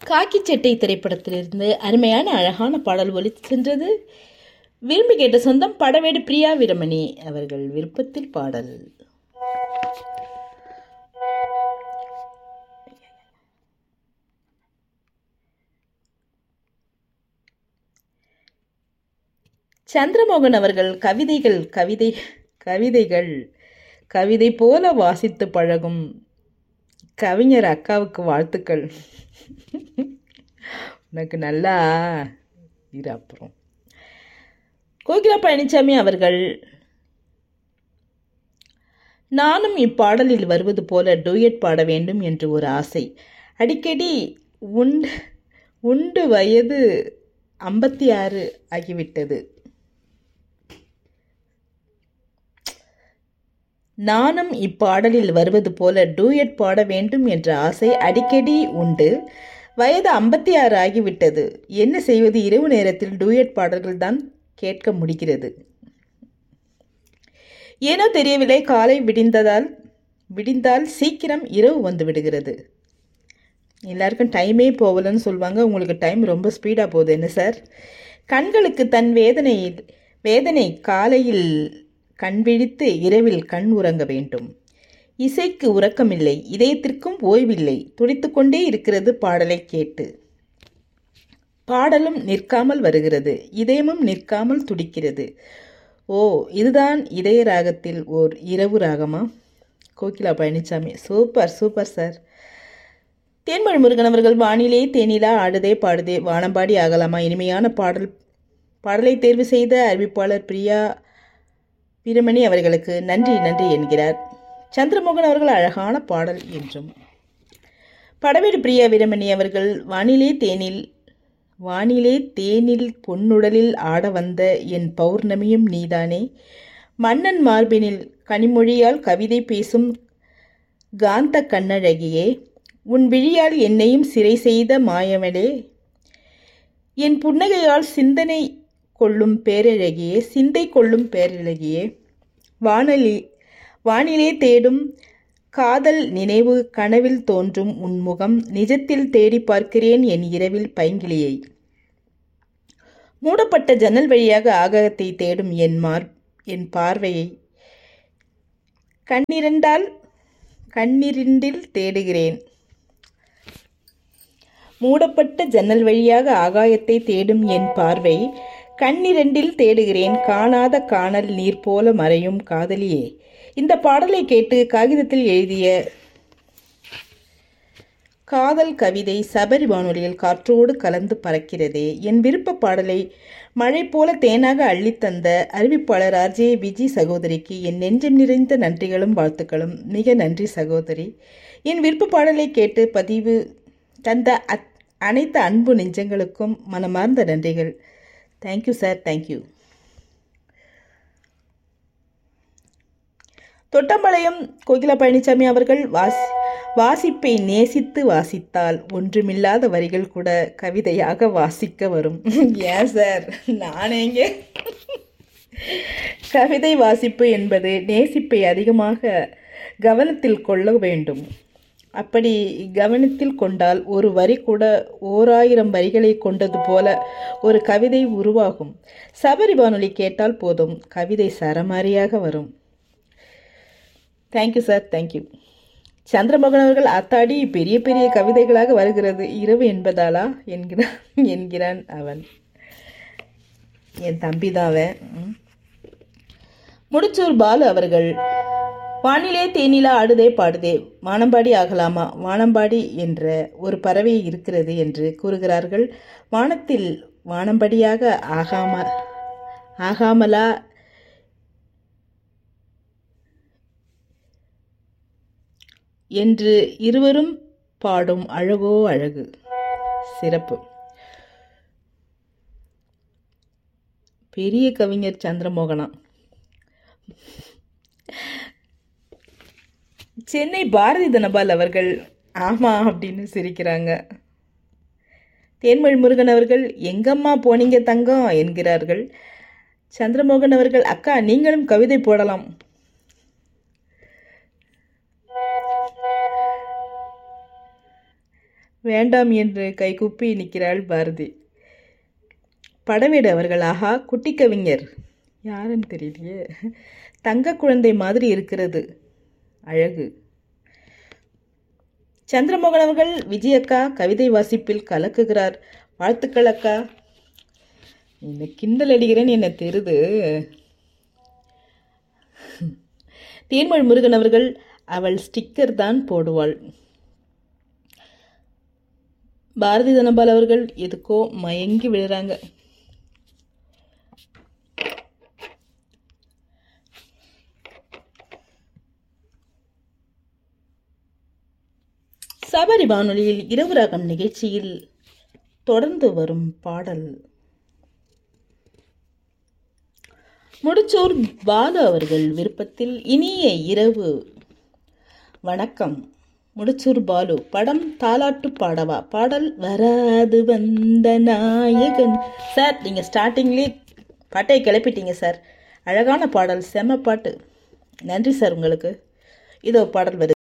காக்கி சட்டை திரைப்படத்திலிருந்து அருமையான அழகான பாடல் ஒலித்து சென்றது விரும்பி கேட்ட சொந்தம் படவேடு பிரியா வீரமணி அவர்கள் விருப்பத்தில் பாடல் சந்திரமோகன் அவர்கள் கவிதைகள் கவிதை கவிதைகள் கவிதை போல வாசித்து பழகும் கவிஞர் அக்காவுக்கு வாழ்த்துக்கள் உனக்கு நல்லா இரு அப்புறம் கோகிலா பழனிசாமி அவர்கள் நானும் இப்பாடலில் வருவது போல டூயட் பாட வேண்டும் என்று ஒரு ஆசை அடிக்கடி உண்டு உண்டு வயது ஐம்பத்தி ஆறு ஆகிவிட்டது நானும் இப்பாடலில் வருவது போல டூயட் பாட வேண்டும் என்ற ஆசை அடிக்கடி உண்டு வயது ஐம்பத்தி ஆறு ஆகிவிட்டது என்ன செய்வது இரவு நேரத்தில் டூயட் பாடல்கள் தான் கேட்க முடிகிறது ஏனோ தெரியவில்லை காலை விடிந்ததால் விடிந்தால் சீக்கிரம் இரவு வந்து விடுகிறது எல்லாருக்கும் டைமே போகலன்னு சொல்லுவாங்க உங்களுக்கு டைம் ரொம்ப ஸ்பீடாக போகுது என்ன சார் கண்களுக்கு தன் வேதனை வேதனை காலையில் கண் விழித்து இரவில் கண் உறங்க வேண்டும் இசைக்கு உறக்கமில்லை இதயத்திற்கும் ஓய்வில்லை துடித்துக்கொண்டே இருக்கிறது பாடலை கேட்டு பாடலும் நிற்காமல் வருகிறது இதயமும் நிற்காமல் துடிக்கிறது ஓ இதுதான் இதய ராகத்தில் ஓர் இரவு ராகமா Kokila Palanisamy super super sir Thenmozhi Murugan அவர்கள் வானிலே தேனிலா ஆடுதே பாடுதே வானம்பாடி ஆகலாமா இனிமையான பாடல் பாடலை தேர்வு செய்த அறிவிப்பாளர் பிரியா வீரமணி அவர்களுக்கு நன்றி நன்றி என்கிறார் சந்திரமோகன் அவர்கள் அழகான பாடல் என்றும் படவேடு பிரியா வீரமணி அவர்கள் வானிலே தேனில் வானிலே தேனில் பொன்னுடலில் ஆட வந்த என் பௌர்ணமியும் நீதானே மன்னன் மார்பினில் கனிமொழியால் கவிதை பேசும் காந்த கண்ணழகியே உன் விழியால் என்னையும் சிறை செய்த மாயவனே என் புன்னகையால் சிந்தனை கொள்ளும் பேரழகியே சிந்தை கொள்ளும் பேரழகியே வானலி வானிலே தேடும் காதல் நினைவு கனவில் தோன்றும் உன் முகம் நிஜத்தில் தேடி பார்க்கிறேன் என் இரவில் பைங்கிளியை மூடப்பட்ட ஜன்னல் வழியாக ஆகாயத்தை தேடும் என் மார் என் பார்வையை கண்ணிரண்டால் கண்ணிரண்டில் தேடுகிறேன் மூடப்பட்ட ஜன்னல் வழியாக ஆகாயத்தை தேடும் என் பார்வை கண்ணிரண்டில் தேடுகிறேன் காணாத காணல் நீர் போல மறையும் காதலியே இந்த பாடலை கேட்டு காகிதத்தில் எழுதிய காதல் கவிதை சபரி வானொலியில் காற்றோடு கலந்து பறக்கிறதே என் விருப்ப பாடலை மழை போல தேனாக அள்ளித்தந்த அறிவிப்பாளர் ஆர்ஜே விஜி சகோதரிக்கு என் நெஞ்சம் நிறைந்த நன்றிகளும் வாழ்த்துக்களும் மிக நன்றி சகோதரி என் விருப்ப பாடலை கேட்டு பதிவு தந்த அத் அனைத்து அன்பு நெஞ்சங்களுக்கும் மனமார்ந்த நன்றிகள் thank you sir thank you Thottampalayam Kokila Palanisamy அவர்கள் வாசி வாசிப்பை நேசித்து வாசித்தால் ஒன்றுமில்லாத வரிகள் கூட கவிதையாக வாசிக்க வரும் ஏன் சார் நானேங்க கவிதை வாசிப்பு என்பது நேசிப்பை அதிகமாக கவனத்தில் கொள்ள வேண்டும் அப்படி கவனத்தில் கொண்டால் ஒரு வரி கூட ஓராயிரம் வரிகளை கொண்டது போல ஒரு கவிதை உருவாகும் சபரி வானொலி கேட்டால் போதும் கவிதை சரமாரியாக வரும் தேங்க்யூ சார் தேங்க்யூ சந்திரமோகன் அவர்கள் அத்தாடி பெரிய பெரிய கவிதைகளாக வருகிறது இரவு என்பதாலா என்கிறான் என்கிறான் அவன் என் தம்பி தான் அவன் முடிச்சூர் பாலு அவர்கள் வானிலே தேனிலா ஆடுதே பாடுதே வானம்பாடி ஆகலாமா வானம்பாடி என்ற ஒரு பறவை இருக்கிறது என்று கூறுகிறார்கள் வானத்தில் வானம்படியாக ஆகாம ஆகாமலா என்று இருவரும் பாடும் அழகோ அழகு சிறப்பு பெரிய கவிஞர் சந்திரமோகனா சென்னை பாரதி தனபால் அவர்கள் ஆமா அப்படின்னு சிரிக்கிறாங்க தேன்மொழி முருகன் அவர்கள் எங்கம்மா போனீங்க தங்கம் என்கிறார்கள் சந்திரமோகன் அவர்கள் அக்கா நீங்களும் கவிதை போடலாம் வேண்டாம் என்று கைகூப்பி நிற்கிறாள் பாரதி படவேடு அவர்கள் ஆஹா குட்டி கவிஞர் யாருன்னு தெரியலையே தங்க குழந்தை மாதிரி இருக்கிறது அழகு சந்திரமோகன் அவர்கள் விஜயக்கா கவிதை வாசிப்பில் கலக்குகிறார் வாழ்த்துக்கள் அக்கா என்ன கிண்டல் அடிக்கிறேன்னு என்ன தெரியுது தேன்மொழி முருகன் அவர்கள் அவள் ஸ்டிக்கர் தான் போடுவாள் பாரதி தனபால் அவர்கள் எதுக்கோ மயங்கி விழுறாங்க சபரி வானொலியில் இரவு ராகம் நிகழ்ச்சியில் தொடர்ந்து வரும் பாடல் முடிச்சூர் பாலு அவர்கள் விருப்பத்தில் இனிய இரவு வணக்கம் முடிச்சூர் பாலு படம் தாலாட்டு பாடவா பாடல் வராது வந்த நாயகன் சார் நீங்கள் ஸ்டார்டிங்லேயே பாட்டை கிளப்பிட்டீங்க சார் அழகான பாடல் செம பாட்டு நன்றி சார் உங்களுக்கு இதோ பாடல் வருது